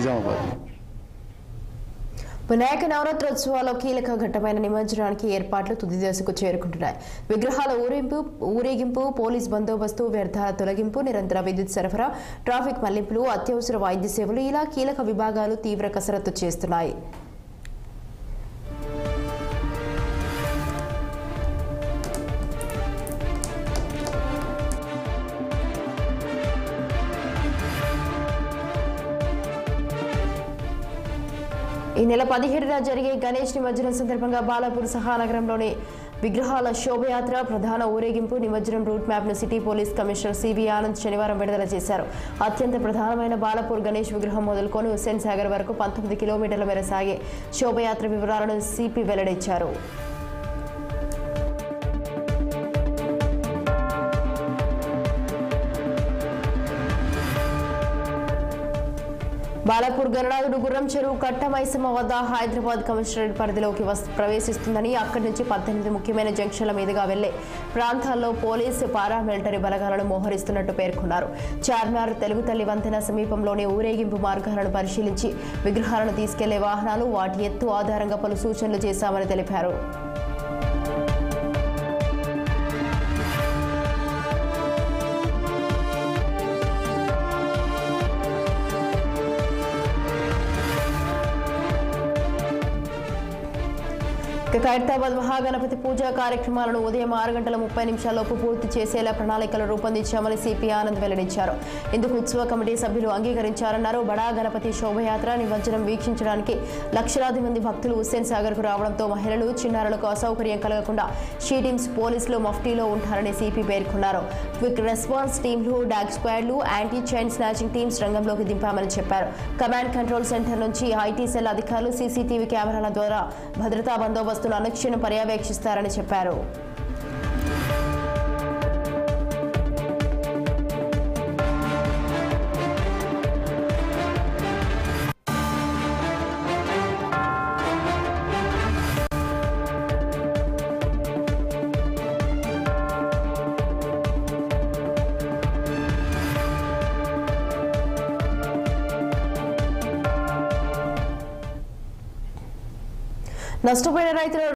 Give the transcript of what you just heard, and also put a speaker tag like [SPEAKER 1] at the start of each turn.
[SPEAKER 1] నిజామాబాద్
[SPEAKER 2] వినాయక నవరాత్రోత్సవాల్లో కీలక ఘట్టమైన నిమజ్జనానికి ఏర్పాట్లు తుది దశకు చేరుకుంటున్నాయి విగ్రహాల ఊరింపు ఊరేగింపు పోలీస్ బందోబస్తు వ్యర్థాల తొలగింపు నిరంతర విద్యుత్ సరఫరా ట్రాఫిక్ మళ్లింపులు అత్యవసర వైద్య సేవలు ఇలా కీలక విభాగాలు తీవ్ర కసరత్తు చేస్తున్నాయి ఈ నెల పదిహేడున జరిగే గణేష్ నిమజ్జనం సందర్భంగా బాలాపూర్ సహానగరంలోని విగ్రహాల శోభయాత్ర ప్రధాన ఊరేగింపు నిమజ్జనం రూట్ మ్యాప్ ను city police commissioner CV Anand శనివారం విడుదల చేశారు అత్యంత ప్రధానమైన బాలాపూర్ గణేష్ విగ్రహం మొదలుకొని హుస్సేన్ సాగర్ వరకు పంతొమ్మిది కిలోమీటర్ల మేర సాగే శోభయాత్ర వివరాలను సిపి వెల్లడించారు బాలాపూర్ గణనాథుడు గుర్రం చెరువు కట్ట మైసమ్మ వద్ద హైదరాబాద్ కమిషనరేట్ పరిధిలోకి వస్- ప్రవేశిస్తుందని అక్కడి నుంచి పద్దెనిమిది ముఖ్యమైన జంక్షన్ల మీదుగా వెళ్లే ప్రాంతాల్లో పోలీసు పారామిలిటరీ బలగాలను మోహరిస్తున్నట్టు పేర్కొన్నారు చార్మినార్ తెలుగు తల్లి వంతెన సమీపంలోని ఊరేగింపు మార్గాలను పరిశీలించి విగ్రహాలను తీసుకెళ్లే వాహనాలు వాటి ఎత్తు ఆధారంగా పలు సూచనలు చేశామని తెలిపారు ఇక ఖైరతాబాద్ మహాగణపతి పూజా కార్యక్రమాలను ఉదయం ఆరు గంటల ముప్పై నిమిషాల్లోపు పూర్తి చేసేలా ప్రణాళికలు రూపొందించామని సిపి ఆనంద్ వెల్లడించారు ఇందుకు ఉత్సవ కమిటీ సభ్యులు అంగీకరించారన్నారు బడా గణపతి శోభయాత్ర నిమజ్జనం వీక్షించడానికి లక్షలాది మంది భక్తులు హుస్సేన్ సాగర్ కు రావడంతో మహిళలు చిన్నారులకు అసౌకర్యం కలగకుండా షీ టీమ్స్ పోలీసులు మఫ్టీలో ఉంటారని సిపి పేర్కొన్నారు క్విక్ రెస్పాన్స్ టీంలు డాగ్ స్క్వాడ్లు యాంటీ చైన్ స్నాచింగ్ టీమ్స్ రంగంలోకి దింపామని చెప్పారు కమాండ్ కంట్రోల్ సెంటర్ నుంచి ఐటీ సెల్ అధికారులు సీసీటీవీ కెమెరాల ద్వారా భద్రతా బందోబస్తును అనుక్షణం పర్యవేక్షిస్తారని చెప్పారు నష్టపోయిన రైతుల